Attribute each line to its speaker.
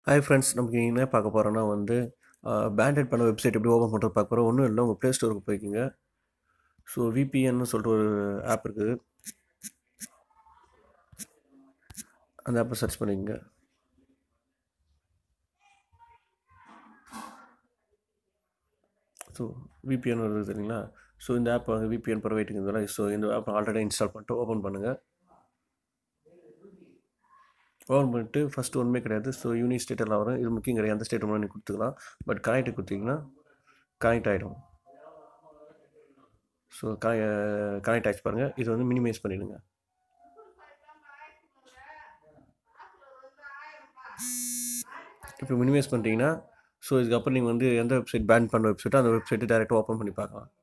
Speaker 1: hi friends நமக்கு என்ன பார்க்க போகிறோன்னா வந்து பேண்டட் பண்ண வெப்சைட் எப்படி ஓப்பன் பண்ணுறது பார்க்க போகிறோம் ஒன்றும் இல்லை உங்கள் ப்ளே ஸ்டோருக்கு போய்க்கிங்க ஸோ விபிஎன்னு சொல்லிட்டு ஒரு ஆப் இருக்குது அந்த ஆப்பை சர்ச் பண்ணிக்கங்க ஸோ விபிஎன் வருது தெரியுங்களா ஸோ இந்த ஆப் வந்து விபிஎன் ப்ரொவைட்டிங் இதெல்லாம் ஸோ இந்த ஆப் ஆல்ரெடி இன்ஸ்டால் பண்ணிட்டு ஓப்பன் பண்ணுங்கள் ஓப்பன் பண்ணிட்டு ஃபஸ்ட்டு ஒன்றுமே கிடையாது ஸோ யூனிட் ஸ்டேட் எல்லாம் வரும் இது முக்கியம் கிடையாது எந்த ஸ்டேட் வேணாலும் நீங்கள் கொடுத்துக்கலாம் பட் கனெக்ட் கொடுத்தீங்கன்னா கனெக்ட் ஆகிடும் ஸோ கனெக்ட் ஆச்சு பாருங்கள் இது வந்து மினிமைஸ் பண்ணிவிடுங்க இப்போ மினிமைஸ் பண்ணிட்டீங்கன்னா ஸோ இதுக்கப்புறம் நீங்கள் வந்து எந்த வெப்சைட் பேன் பண்ண வெப்சைட்டோ அந்த வெப்சைட்டை டேரெக்டாக ஓப்பன் பண்ணி பார்க்கலாம்